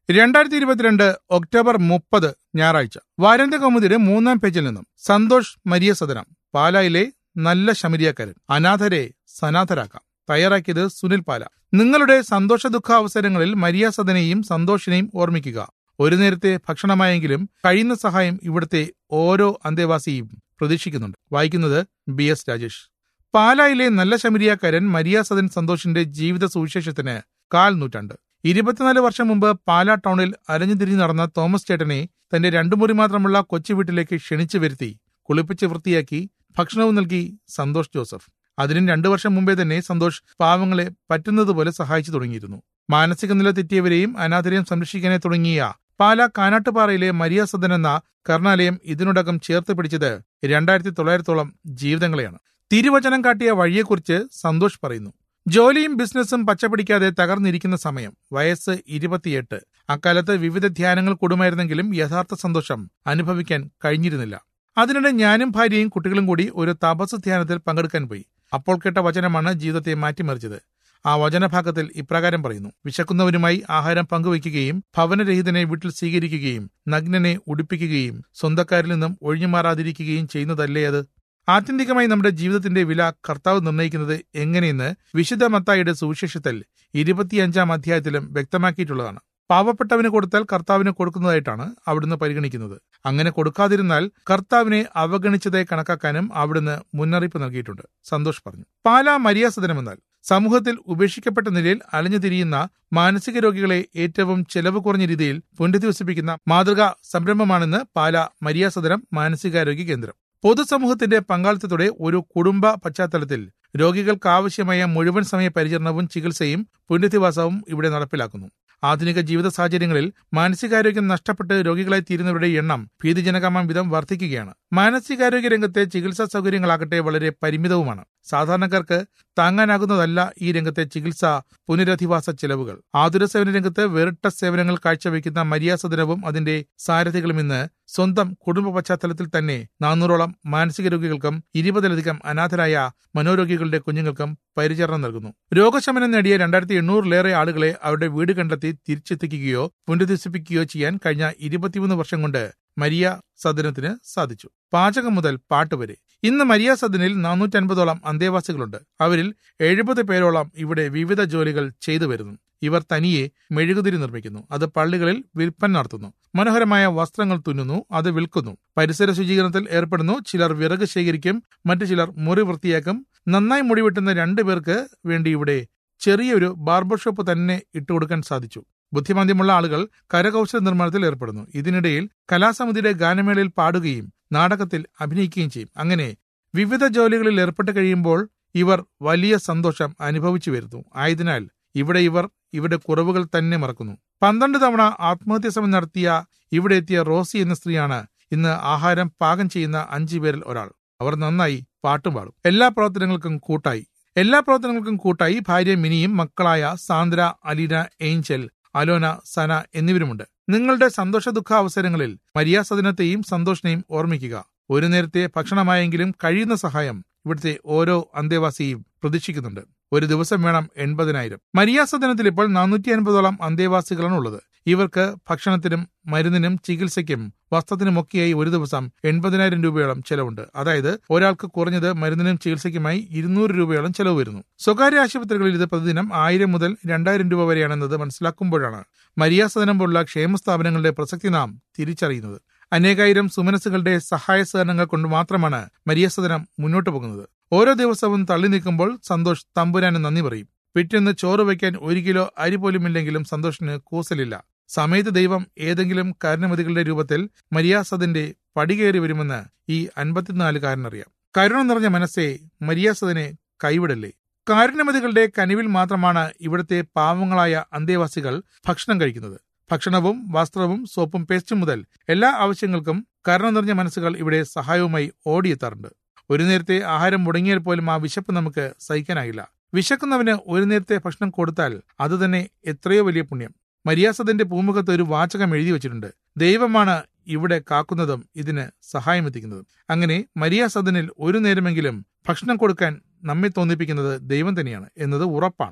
രണ്ടായിരത്തി ഇരുപത്തിരണ്ട് ഒക്ടോബർ മുപ്പത് ഞായറാഴ്ച വാരാന്ത്യ കൗമുദിയുടെ മൂന്നാം പേജിൽ നിന്നും സന്തോഷ് മരിയ സദനം പാലായിലെ നല്ല ശമരിയാക്കാരൻ അനാഥരെ സനാഥരാക്കാം തയ്യാറാക്കിയത് സുനിൽ പാല നിങ്ങളുടെ സന്തോഷ ദുഃഖ അവസരങ്ങളിൽ മരിയ സദനെയും സന്തോഷിനെയും ഓർമ്മിക്കുക ഒരു നേരത്തെ ഭക്ഷണമായെങ്കിലും കഴിയുന്ന സഹായം ഇവിടുത്തെ ഓരോ അന്തേവാസിയും പ്രതീക്ഷിക്കുന്നുണ്ട് വായിക്കുന്നത് ബി എസ് രാജേഷ് പാലായിലെ നല്ല ശമരിയാക്കാരൻ മരിയ സദൻ സന്തോഷിന്റെ ജീവിത സുവിശേഷത്തിന് കാൽ നൂറ്റാണ്ട് ഇരുപത്തിനാല് വർഷം മുമ്പ് പാലാ ടൗണിൽ അരഞ്ഞുതിരിഞ്ഞു നടന്ന തോമസ് ചേട്ടനെ തന്റെ രണ്ടു മുറി മാത്രമുള്ള കൊച്ചു വീട്ടിലേക്ക് ക്ഷണിച്ചു വരുത്തി കുളിപ്പിച്ച് വൃത്തിയാക്കി ഭക്ഷണവും നൽകി സന്തോഷ് ജോസഫ് അതിനും രണ്ടു വർഷം മുമ്പേ തന്നെ സന്തോഷ് പാവങ്ങളെ പറ്റുന്നതുപോലെ സഹായിച്ചു തുടങ്ങിയിരുന്നു മാനസിക നില തെറ്റിയവരെയും അനാഥരെയും സംരക്ഷിക്കാനെ തുടങ്ങിയ പാലാ കാനാട്ടുപാറയിലെ മരിയ സദൻ എന്ന കർണാലയം ഇതിനോടകം ചേർത്ത് പിടിച്ചത് രണ്ടായിരത്തി തൊള്ളായിരത്തോളം ജീവിതങ്ങളെയാണ് തിരുവചനം കാട്ടിയ വഴിയെക്കുറിച്ച് സന്തോഷ് പറയുന്നു ജോലിയും ബിസിനസ്സും പച്ചപിടിക്കാതെ തകർന്നിരിക്കുന്ന സമയം വയസ്സ് ഇരുപത്തിയെട്ട് അക്കാലത്ത് വിവിധ ധ്യാനങ്ങൾ കൂടുമായിരുന്നെങ്കിലും യഥാർത്ഥ സന്തോഷം അനുഭവിക്കാൻ കഴിഞ്ഞിരുന്നില്ല അതിനിടെ ഞാനും ഭാര്യയും കുട്ടികളും കൂടി ഒരു തപസ് ധ്യാനത്തിൽ പങ്കെടുക്കാൻ പോയി അപ്പോൾ കേട്ട വചനമാണ് ജീവിതത്തെ മാറ്റിമറിച്ചത് ആ വചനഭാഗത്തിൽ ഇപ്രകാരം പറയുന്നു വിശക്കുന്നവരുമായി ആഹാരം പങ്കുവയ്ക്കുകയും ഭവനരഹിതനെ വീട്ടിൽ സ്വീകരിക്കുകയും നഗ്നനെ ഉടുപ്പിക്കുകയും സ്വന്തക്കാരിൽ നിന്നും ഒഴിഞ്ഞുമാറാതിരിക്കുകയും ചെയ്യുന്നതല്ലേ അത് ആത്യന്തികമായി നമ്മുടെ ജീവിതത്തിന്റെ വില കർത്താവ് നിർണ്ണയിക്കുന്നത് എങ്ങനെയെന്ന് വിശുദ്ധ മത്തായിയുടെ സുവിശേഷത്തിൽ ഇരുപത്തിയഞ്ചാം അധ്യായത്തിലും വ്യക്തമാക്കിയിട്ടുള്ളതാണ് പാവപ്പെട്ടവന് കൊടുത്താൽ കർത്താവിന് കൊടുക്കുന്നതായിട്ടാണ് അവിടുന്ന് പരിഗണിക്കുന്നത് അങ്ങനെ കൊടുക്കാതിരുന്നാൽ കർത്താവിനെ അവഗണിച്ചതായി കണക്കാക്കാനും അവിടുന്ന് മുന്നറിയിപ്പ് നൽകിയിട്ടുണ്ട് സന്തോഷ് പറഞ്ഞു പാലാ മരിയ സദനമെന്നാൽ സമൂഹത്തിൽ ഉപേക്ഷിക്കപ്പെട്ട നിലയിൽ അലഞ്ഞുതിരിയുന്ന മാനസിക രോഗികളെ ഏറ്റവും ചെലവ് കുറഞ്ഞ രീതിയിൽ പുനരധിവസിപ്പിക്കുന്ന മാതൃകാ സംരംഭമാണെന്ന് പാലാ മരിയ സദനം മാനസികാരോഗ്യ കേന്ദ്രം പൊതുസമൂഹത്തിന്റെ പങ്കാളിത്തത്തോടെ ഒരു കുടുംബ പശ്ചാത്തലത്തിൽ രോഗികൾക്ക് ആവശ്യമായ മുഴുവൻ സമയ പരിചരണവും ചികിത്സയും പുനരധിവാസവും ഇവിടെ നടപ്പിലാക്കുന്നു ആധുനിക ജീവിത സാഹചര്യങ്ങളിൽ മാനസികാരോഗ്യം നഷ്ടപ്പെട്ട് രോഗികളായി തീരുന്നവരുടെ എണ്ണം ഭീതിജനകമാം വിധം വർദ്ധിക്കുകയാണ് മാനസികാരോഗ്യ രംഗത്തെ ചികിത്സാ സൗകര്യങ്ങളാകട്ടെ വളരെ പരിമിതവുമാണ് സാധാരണക്കാർക്ക് താങ്ങാനാകുന്നതല്ല ഈ രംഗത്തെ ചികിത്സ പുനരധിവാസ ചെലവുകൾ ആതുര സേവന രംഗത്ത് വേറിട്ട സേവനങ്ങൾ കാഴ്ചവെക്കുന്ന മരിയാസദനവും അതിന്റെ സാരഥികളും ഇന്ന് സ്വന്തം കുടുംബ പശ്ചാത്തലത്തിൽ തന്നെ നാനൂറോളം മാനസിക രോഗികൾക്കും ഇരുപതിലധികം അനാഥരായ മനോരോഗികളുടെ കുഞ്ഞുങ്ങൾക്കും പരിചരണം നൽകുന്നു രോഗശമനം നേടിയ രണ്ടായിരത്തി എണ്ണൂറിലേറെ ആളുകളെ അവരുടെ വീട് കണ്ടെത്തി തിരിച്ചെത്തിക്കുകയോ പുനരധിവസിപ്പിക്കുകയോ ചെയ്യാൻ കഴിഞ്ഞ ഇരുപത്തിമൂന്ന് വർഷം കൊണ്ട് മരിയ സദനത്തിന് സാധിച്ചു പാചകം മുതൽ പാട്ട് വരെ ഇന്ന് മരിയ സദനിൽ നാനൂറ്റി അൻപതോളം അന്തേവാസികളുണ്ട് അവരിൽ എഴുപത് പേരോളം ഇവിടെ വിവിധ ജോലികൾ ചെയ്തു വരുന്നു ഇവർ തനിയെ മെഴുകുതിരി നിർമ്മിക്കുന്നു അത് പള്ളികളിൽ വിൽപ്പന നടത്തുന്നു മനോഹരമായ വസ്ത്രങ്ങൾ തുന്നുന്നു അത് വിൽക്കുന്നു പരിസര ശുചീകരണത്തിൽ ഏർപ്പെടുന്നു ചിലർ വിറക് ശേഖരിക്കും മറ്റു ചിലർ മുറി വൃത്തിയാക്കും നന്നായി മുടി വെട്ടുന്ന രണ്ടു പേർക്ക് വേണ്ടി ഇവിടെ ചെറിയൊരു ബാർബർ ഷോപ്പ് തന്നെ ഇട്ടുകൊടുക്കാൻ സാധിച്ചു ബുദ്ധിമാന്ദ്യമുള്ള ആളുകൾ കരകൗശല നിർമ്മാണത്തിൽ ഏർപ്പെടുന്നു ഇതിനിടയിൽ കലാസമിതിയുടെ ഗാനമേളയിൽ പാടുകയും നാടകത്തിൽ അഭിനയിക്കുകയും ചെയ്യും അങ്ങനെ വിവിധ ജോലികളിൽ ഏർപ്പെട്ട് കഴിയുമ്പോൾ ഇവർ വലിയ സന്തോഷം അനുഭവിച്ചു വരുന്നു ആയതിനാൽ ഇവിടെ ഇവർ ഇവരുടെ കുറവുകൾ തന്നെ മറക്കുന്നു പന്ത്രണ്ട് തവണ ആത്മഹത്യ ശ്രമം നടത്തിയ ഇവിടെ എത്തിയ റോസി എന്ന സ്ത്രീയാണ് ഇന്ന് ആഹാരം പാകം ചെയ്യുന്ന അഞ്ചു പേരിൽ ഒരാൾ അവർ നന്നായി പാട്ടും പാടും എല്ലാ പ്രവർത്തനങ്ങൾക്കും കൂട്ടായി എല്ലാ പ്രവർത്തനങ്ങൾക്കും കൂട്ടായി ഭാര്യ മിനിയും മക്കളായ സാന്ദ്ര അലീന ഏഞ്ചൽ അലോന സന എന്നിവരുമുണ്ട് നിങ്ങളുടെ സന്തോഷ ദുഃഖ അവസരങ്ങളിൽ മരിയാസദനത്തെയും സന്തോഷിനെയും ഓർമ്മിക്കുക ഒരു നേരത്തെ ഭക്ഷണമായെങ്കിലും കഴിയുന്ന സഹായം ഇവിടുത്തെ ഓരോ അന്തേവാസിയും പ്രതീക്ഷിക്കുന്നുണ്ട് ഒരു ദിവസം വേണം എൺപതിനായിരം മരിയാസദനത്തിൽ ഇപ്പോൾ നാനൂറ്റി അൻപതോളം അന്തേവാസികളാണ് ഉള്ളത് ഇവർക്ക് ഭക്ഷണത്തിനും മരുന്നിനും ചികിത്സയ്ക്കും വസ്ത്രത്തിനുമൊക്കെയായി ഒരു ദിവസം എൺപതിനായിരം രൂപയോളം ചെലവുണ്ട് അതായത് ഒരാൾക്ക് കുറഞ്ഞത് മരുന്നിനും ചികിത്സയ്ക്കുമായി ഇരുന്നൂറ് രൂപയോളം ചെലവ് വരുന്നു സ്വകാര്യ ആശുപത്രികളിൽ ഇത് പ്രതിദിനം ആയിരം മുതൽ രണ്ടായിരം രൂപ വരെയാണെന്നത് മനസ്സിലാക്കുമ്പോഴാണ് മരിയാസദനം പോലുള്ള ക്ഷേമ സ്ഥാപനങ്ങളുടെ പ്രസക്തി നാം തിരിച്ചറിയുന്നത് അനേകായിരം സുമനസ്സുകളുടെ സഹായ സഹകരണങ്ങൾ കൊണ്ട് മാത്രമാണ് മരിയസദനം മുന്നോട്ടു പോകുന്നത് ഓരോ ദിവസവും തള്ളി നീക്കുമ്പോൾ സന്തോഷ് തമ്പുരാന് നന്ദി പറയും പിറ്റേന്ന് ചോറ് വയ്ക്കാൻ ഒരു കിലോ അരി പോലും ഇല്ലെങ്കിലും സന്തോഷിന് കൂസലില്ല സമയത്ത് ദൈവം ഏതെങ്കിലും കാരണമതികളുടെ രൂപത്തിൽ മരിയാസദിന്റെ പടികേറി വരുമെന്ന് ഈ അൻപത്തിനാലുകാരനറിയാം കരുണ നിറഞ്ഞ മനസ്സെ മരിയാസദിനെ കൈവിടല്ലേ കാരുണ്യമതികളുടെ കനിവിൽ മാത്രമാണ് ഇവിടുത്തെ പാവങ്ങളായ അന്തേവാസികൾ ഭക്ഷണം കഴിക്കുന്നത് ഭക്ഷണവും വസ്ത്രവും സോപ്പും പേസ്റ്റും മുതൽ എല്ലാ ആവശ്യങ്ങൾക്കും കരുണ നിറഞ്ഞ മനസ്സുകൾ ഇവിടെ സഹായവുമായി ഓടിയെത്താറുണ്ട് ഒരു നേരത്തെ ആഹാരം മുടങ്ങിയാൽ പോലും ആ വിശപ്പ് നമുക്ക് സഹിക്കാനായില്ല വിശക്കുന്നവന് ഒരു നേരത്തെ ഭക്ഷണം കൊടുത്താൽ അത് തന്നെ എത്രയോ വലിയ പുണ്യം മരിയാസദന്റെ പൂമുഖത്ത് ഒരു വാചകം എഴുതി വെച്ചിട്ടുണ്ട് ദൈവമാണ് ഇവിടെ കാക്കുന്നതും ഇതിന് സഹായമെത്തിക്കുന്നതും അങ്ങനെ മരിയാസദനിൽ ഒരു നേരമെങ്കിലും ഭക്ഷണം കൊടുക്കാൻ നമ്മെ തോന്നിപ്പിക്കുന്നത് ദൈവം തന്നെയാണ് എന്നത് ഉറപ്പാണ്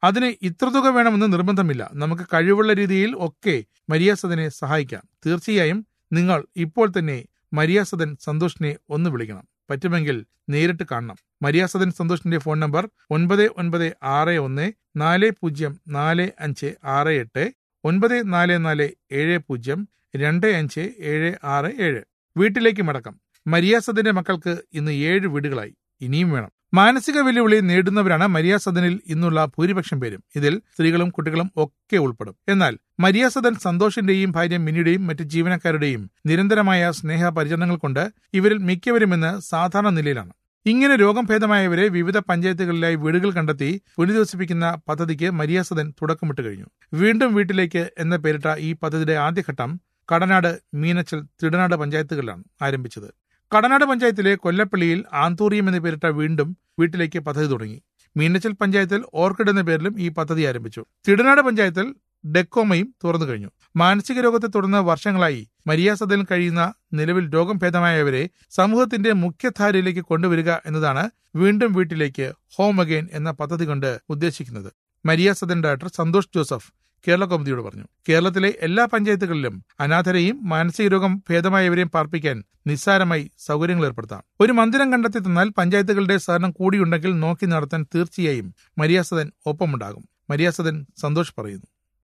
അതിന് ഇത്ര തുക വേണമെന്ന് നിർബന്ധമില്ല നമുക്ക് കഴിവുള്ള രീതിയിൽ ഒക്കെ മരിയാസദനെ സഹായിക്കാം തീർച്ചയായും നിങ്ങൾ ഇപ്പോൾ തന്നെ മരിയാസദൻ സന്തോഷിനെ ഒന്ന് വിളിക്കണം പറ്റുമെങ്കിൽ നേരിട്ട് കാണണം മരിയാസദൻ സന്തോഷിന്റെ ഫോൺ നമ്പർ ഒൻപത് ഒൻപത് ആറ് ഒന്ന് നാല് പൂജ്യം നാല് അഞ്ച് ആറ് എട്ട് ഒൻപത് നാല് നാല് ഏഴ് പൂജ്യം രണ്ട് അഞ്ച് ഏഴ് ആറ് ഏഴ് വീട്ടിലേക്ക് മടക്കം മരിയാസദന്റെ മക്കൾക്ക് ഇന്ന് ഏഴ് വീടുകളായി ഇനിയും വേണം മാനസിക വെല്ലുവിളി നേടുന്നവരാണ് മരിയാസദനിൽ ഇന്നുള്ള ഭൂരിപക്ഷം പേരും ഇതിൽ സ്ത്രീകളും കുട്ടികളും ഒക്കെ ഉൾപ്പെടും എന്നാൽ മരിയാസദൻ സന്തോഷിന്റെയും ഭാര്യ മിനിയുടെയും മറ്റ് ജീവനക്കാരുടെയും നിരന്തരമായ സ്നേഹ പരിചരണങ്ങൾ കൊണ്ട് ഇവരിൽ മിക്കവരും ഇന്ന് സാധാരണ നിലയിലാണ് ഇങ്ങനെ രോഗം ഭേദമായവരെ വിവിധ പഞ്ചായത്തുകളിലായി വീടുകൾ കണ്ടെത്തി പുനരധിവസിപ്പിക്കുന്ന പദ്ധതിക്ക് മരിയാസദൻ തുടക്കമിട്ട് കഴിഞ്ഞു വീണ്ടും വീട്ടിലേക്ക് എന്ന പേരിട്ട ഈ പദ്ധതിയുടെ ആദ്യഘട്ടം കടനാട് മീനച്ചൽ തിടനാട് പഞ്ചായത്തുകളിലാണ് ആരംഭിച്ചത് കടനാട് പഞ്ചായത്തിലെ കൊല്ലപ്പള്ളിയിൽ ആന്തൂറിയം എന്ന പേരിട്ട വീണ്ടും വീട്ടിലേക്ക് പദ്ധതി തുടങ്ങി മീനച്ചൽ പഞ്ചായത്തിൽ ഓർക്കിഡ് എന്ന പേരിലും ഈ പദ്ധതി ആരംഭിച്ചു തിടനാട് പഞ്ചായത്തിൽ ഡെക്കോമയും തുറന്നു കഴിഞ്ഞു മാനസിക രോഗത്തെ തുടർന്ന് വർഷങ്ങളായി മരിയാസദനിൽ കഴിയുന്ന നിലവിൽ രോഗം ഭേദമായവരെ സമൂഹത്തിന്റെ മുഖ്യധാരയിലേക്ക് കൊണ്ടുവരിക എന്നതാണ് വീണ്ടും വീട്ടിലേക്ക് ഹോം അഗെയിൻ എന്ന പദ്ധതി കൊണ്ട് ഉദ്ദേശിക്കുന്നത് മരിയാസദൻ ഡയറക്ടർ സന്തോഷ് ജോസഫ് കേരള കൗമുദിയോട് പറഞ്ഞു കേരളത്തിലെ എല്ലാ പഞ്ചായത്തുകളിലും അനാഥരെയും മാനസിക രോഗം ഭേദമായവരെയും പാർപ്പിക്കാൻ നിസ്സാരമായി സൗകര്യങ്ങൾ ഏർപ്പെടുത്താം ഒരു മന്ദിരം കണ്ടെത്തി തന്നാൽ പഞ്ചായത്തുകളുടെ സഹകരണം കൂടിയുണ്ടെങ്കിൽ നോക്കി നടത്താൻ തീർച്ചയായും മരിയാസദൻ ഒപ്പമുണ്ടാകും മരിയാസദൻ സന്തോഷ് പറയുന്നു